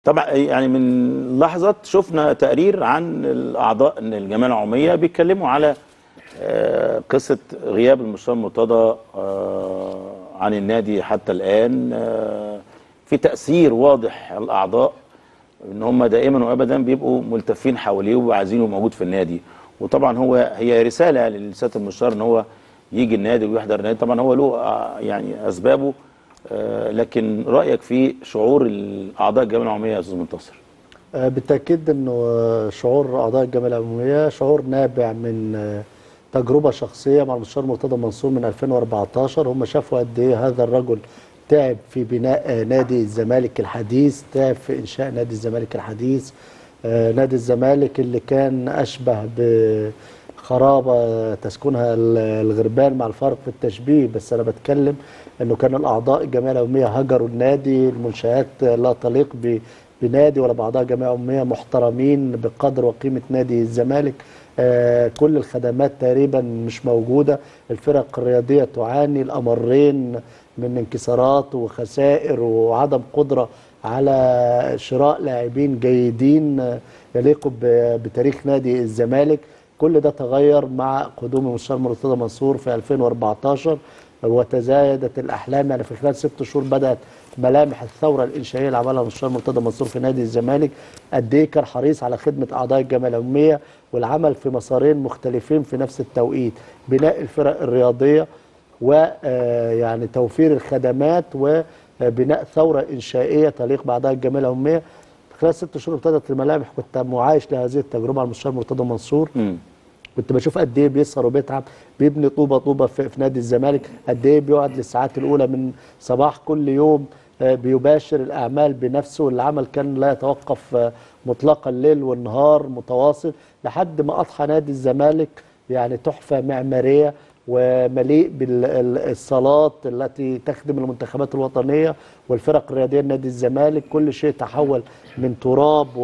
طبعا يعني من لحظة شفنا تقرير عن الأعضاء إن الجمعية العمومية بيتكلموا على آه، قصة غياب المستشار مرتضى آه، عن النادي حتى الآن آه، في تأثير واضح على الأعضاء إن هم دائما وأبدا بيبقوا ملتفين حواليه وعايزينه موجود في النادي وطبعا هو هي رسالة للسيادة المستشار إن هو يجي النادي ويحضر النادي طبعا هو له آه، يعني أسبابه آه، لكن رأيك في شعور الأعضاء الجمعية العمومية يا أستاذ منتصر آه، بالتأكيد أنه آه، شعور أعضاء الجمعية العمومية شعور نابع من آه، تجربة شخصية مع المستشار مرتضى منصور من 2014 هم شافوا قد إيه هذا الرجل تعب في بناء آه، نادي الزمالك الحديث تعب في إنشاء نادي الزمالك الحديث آه، نادي الزمالك اللي كان أشبه بخرابة تسكنها ال- الغربان مع الفرق في التشبيه بس أنا بتكلم أنه كان الأعضاء الجمعية العمومية هجروا النادي المنشآت لا تليق ب بنادي ولا بعضها جمعيه عموميه محترمين بقدر وقيمه نادي الزمالك آه كل الخدمات تقريبا مش موجوده الفرق الرياضيه تعاني الامرين من انكسارات وخسائر وعدم قدره على شراء لاعبين جيدين آه، يليقوا ب- بتاريخ نادي الزمالك كل ده تغير مع قدوم المستشار مرتضى منصور في 2014 وتزايدت الاحلام يعني في خلال ست شهور بدات ملامح الثوره الانشائيه اللي عملها المستشار مرتضى منصور في نادي الزمالك قد ايه كان حريص على خدمه اعضاء الجمعيه العموميه والعمل في مسارين مختلفين في نفس التوقيت بناء الفرق الرياضيه ويعني توفير الخدمات وبناء ثوره انشائيه تليق باعضاء الجمعيه العموميه خلال ست شهور ابتدت الملامح كنت معايش لهذه التجربه على المستشار مرتضى منصور مم. كنت بشوف قد ايه بيسهر وبيتعب بيبني طوبه طوبه في, في نادي الزمالك قد ايه بيقعد للساعات الاولى من صباح كل يوم آه، بيباشر الاعمال بنفسه العمل كان لا يتوقف آه، مطلقا الليل والنهار متواصل لحد ما اضحى نادي الزمالك يعني تحفه معماريه ومليء بالصالات التي تخدم المنتخبات الوطنيه والفرق الرياضيه نادي الزمالك كل شيء تحول من تراب و-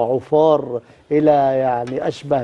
وعفار الى يعني اشبه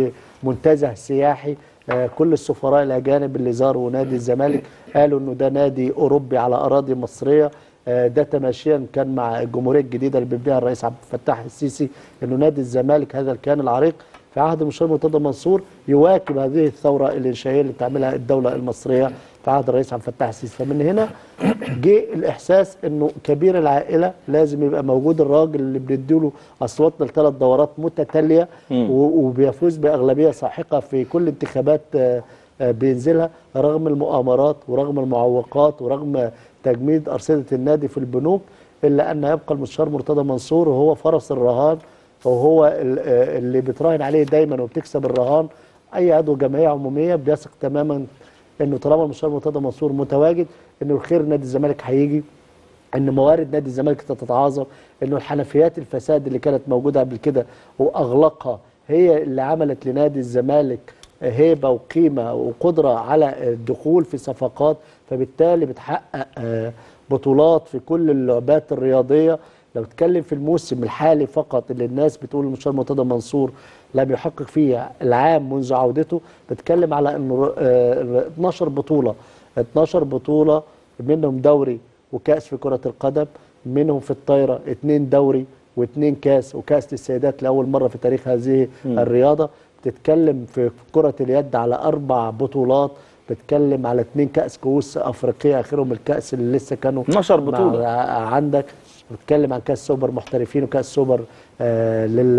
بمنتزه سياحي آه، كل السفراء الاجانب اللي زاروا نادي الزمالك قالوا انه ده نادي اوروبي على اراضي مصريه آه، ده تماشيا كان مع الجمهوريه الجديده اللي بيبنيها الرئيس عبد الفتاح السيسي انه نادي الزمالك هذا الكيان العريق في عهد المستشار مرتضى منصور يواكب هذه الثوره الانشائيه اللي بتعملها الدوله المصريه في عهد الرئيس عبد الفتاح السيسي فمن هنا جه الاحساس انه كبير العائله لازم يبقى موجود الراجل اللي بنديله اصواتنا لثلاث دورات متتاليه و- وبيفوز باغلبيه ساحقه في كل انتخابات آه، آه، بينزلها رغم المؤامرات ورغم المعوقات ورغم تجميد ارصده النادي في البنوك الا ان يبقى المستشار مرتضى منصور وهو فرس الرهان وهو ال- آه، اللي بتراهن عليه دايما وبتكسب الرهان اي عضو جمعيه عموميه بيثق تماما انه طالما المستشار مرتضى منصور متواجد انه الخير نادي الزمالك هيجي ان موارد نادي الزمالك تتعاظم انه الحنفيات الفساد اللي كانت موجوده قبل كده واغلقها هي اللي عملت لنادي الزمالك هيبه وقيمه وقدره على الدخول في صفقات فبالتالي بتحقق آه، بطولات في كل اللعبات الرياضيه لو اتكلم في الموسم الحالي فقط اللي الناس بتقول المستشار مرتضى منصور لم يحقق فيه العام منذ عودته بتكلم على انه آه، 12 بطوله 12 بطوله منهم دوري وكاس في كره القدم منهم في الطايره اثنين دوري واثنين كاس وكاس للسيدات لاول مره في تاريخ هذه الرياضه بتتكلم في كره اليد على اربع بطولات بتتكلم على اثنين كاس كؤوس افريقيه اخرهم الكاس اللي لسه كانوا 12 مع- بطولة. عندك بتتكلم عن كاس سوبر محترفين وكاس سوبر آه لل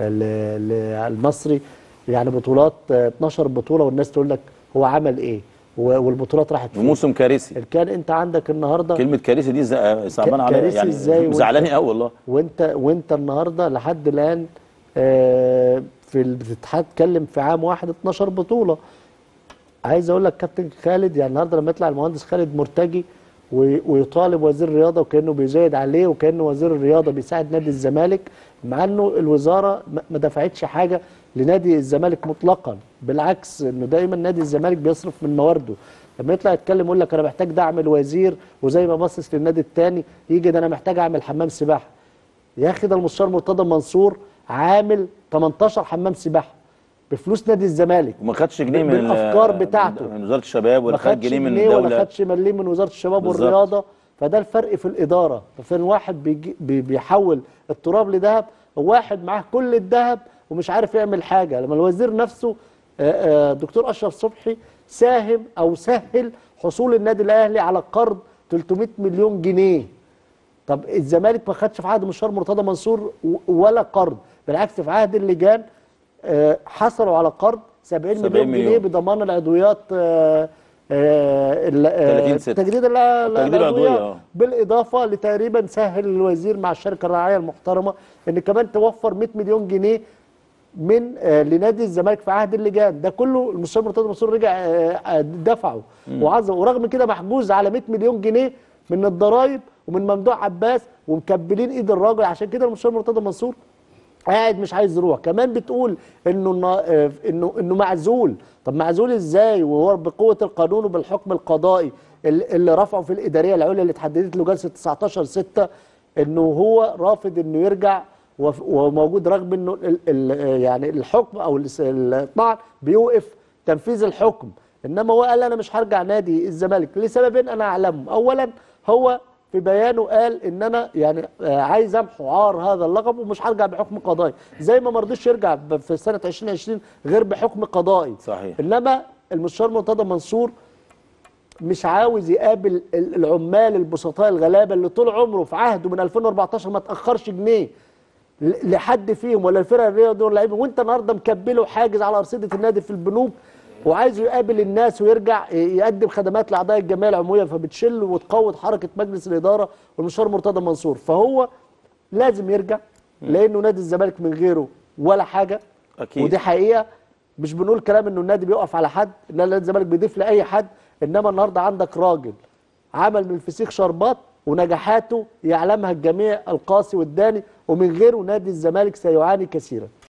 ل- للمصري يعني بطولات آه 12 بطوله والناس تقول لك هو عمل ايه و- والبطولات راحت فين موسم كارثي كان انت عندك النهارده كلمة كارثي دي ز- صعبانة عليا كارثي يعني إزاي وأنت- زعلاني قوي والله وانت وانت النهارده لحد الان آه، في ال- بتتكلم في عام واحد 12 بطوله عايز اقول لك كابتن خالد يعني النهارده لما يطلع المهندس خالد مرتجي وي- ويطالب وزير الرياضه وكانه بيزايد عليه وكانه وزير الرياضه بيساعد نادي الزمالك مع انه الوزاره ما- ما دفعتش حاجه لنادي الزمالك مطلقا بالعكس انه دايما نادي الزمالك بيصرف من موارده لما يطلع يتكلم يقول لك انا محتاج دعم الوزير وزي ما باصص للنادي الثاني يجي ده انا محتاج اعمل حمام سباحه يا اخي ده المستشار مرتضى منصور عامل 18 حمام سباحه بفلوس نادي الزمالك وما خدش جنيه من ال- بالأفكار بتاعته. من وزارة الشباب ولا ما خد خدش جنيه من جنيه ولا الدولة خدش مليم من وزاره الشباب بالظبط. والرياضه فده الفرق في الاداره ففين واحد بيجي بي- بيحول التراب لذهب وواحد معاه كل الذهب ومش عارف يعمل حاجه لما الوزير نفسه آه، آه، دكتور اشرف صبحي ساهم او سهل حصول النادي الاهلي على قرض 300 مليون جنيه طب الزمالك ما خدش في عهد مشوار مرتضى منصور و- ولا قرض بالعكس في عهد اللجان آه، حصلوا على قرض 70 70 مليون جنيه مليون. بضمان العضويات آه، آه، ال- آه، 30 ستة. تجديد الع- تجديد العضوية، العضويات آه. بالاضافه لتقريبا سهل الوزير مع الشركه الراعيه المحترمه ان كمان توفر 100 مليون جنيه من آه، لنادي الزمالك في عهد اللجان ده كله المستشار مرتضى منصور رجع آه، آه، دفعه وعظم ورغم كده محجوز على 100 مليون جنيه من الضرايب ومن ممدوح عباس ومكبلين ايد الراجل عشان كده المستشار مرتضى منصور قاعد مش عايز يروح كمان بتقول انه النا- آه، انه انه معزول طب معزول ازاي وهو بقوه القانون وبالحكم القضائي اللي اللي رفعه في الاداريه العليا اللي اتحددت له جلسه 19 6 انه هو رافض انه يرجع وف- وموجود رغم انه ال ال يعني الحكم او الس- الطعن بيوقف تنفيذ الحكم انما هو قال انا مش هرجع نادي الزمالك لسببين انا اعلمهم اولا هو في بيانه قال ان انا يعني آه، عايز امحو عار هذا اللقب ومش هرجع بحكم قضائي زي ما ما رضيش يرجع ب- في سنه 2020 غير بحكم قضائي صحيح. انما المستشار مرتضى منصور مش عاوز يقابل ال- العمال البسطاء الغلابه اللي طول عمره في عهده من 2014 ما تاخرش جنيه ل- لحد فيهم ولا الفرق الرياضيه دول لعيبه وانت النهارده مكبله حاجز على ارصده النادي في البنوك وعايزه يقابل الناس ويرجع ي- يقدم خدمات لاعضاء الجمعيه العموميه فبتشل وتقوض حركه مجلس الاداره والمستشار مرتضى منصور فهو لازم يرجع لانه نادي الزمالك من غيره ولا حاجه أكيد. ودي حقيقه مش بنقول كلام انه النادي بيقف على حد لا نادي الزمالك بيضيف لاي حد انما النهارده عندك راجل عمل من الفسيخ شربات ونجاحاته يعلمها الجميع القاسي والداني ومن غيره نادي الزمالك سيعاني كثيرا